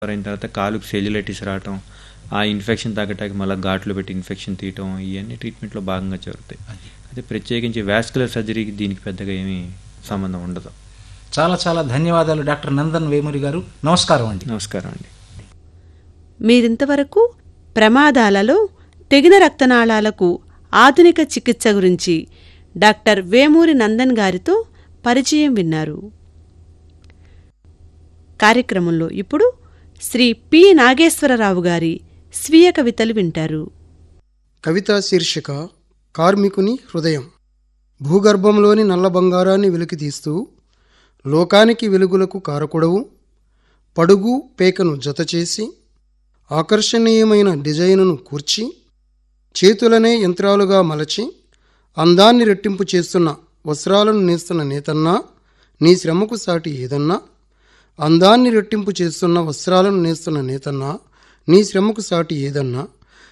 అయిన తర్వాత కాలుకి సెల్యులైటిస్ రావటం ఆ ఇన్ఫెక్షన్ తగ్గటానికి మళ్ళీ ఘాట్లు పెట్టి ఇన్ఫెక్షన్ తీయటం ఇవన్నీ ట్రీట్మెంట్లో భాగంగా జరుగుతాయి అయితే ప్రత్యేకించి వాస్కులర్ సర్జరీకి దీనికి పెద్దగా ఏమీ సంబంధం ఉండదు చాలా చాలా ధన్యవాదాలు డాక్టర్ నందన్ వేమూరి గారు నమస్కారం అండి నమస్కారం అండి మీరింతవరకు ప్రమాదాలలో తెగిన రక్తనాళాలకు ఆధునిక చికిత్స గురించి డాక్టర్ వేమూరి నందన్ గారితో పరిచయం విన్నారు కార్యక్రమంలో ఇప్పుడు శ్రీ పి నాగేశ్వరరావు గారి స్వీయ కవితలు వింటారు కవిత శీర్షిక కార్మికుని హృదయం భూగర్భంలోని నల్ల బంగారాన్ని వెలికితీస్తూ లోకానికి వెలుగులకు కారకుడవు పడుగు పేకను జతచేసి ఆకర్షణీయమైన డిజైనును కూర్చి చేతులనే యంత్రాలుగా మలచి అందాన్ని రెట్టింపు చేస్తున్న వస్త్రాలను నేస్తున్న నేతన్నా నీ శ్రమకు సాటి ఏదన్నా అందాన్ని రెట్టింపు చేస్తున్న వస్త్రాలను నేస్తున్న నేతన్నా నీ శ్రమకు సాటి ఏదన్నా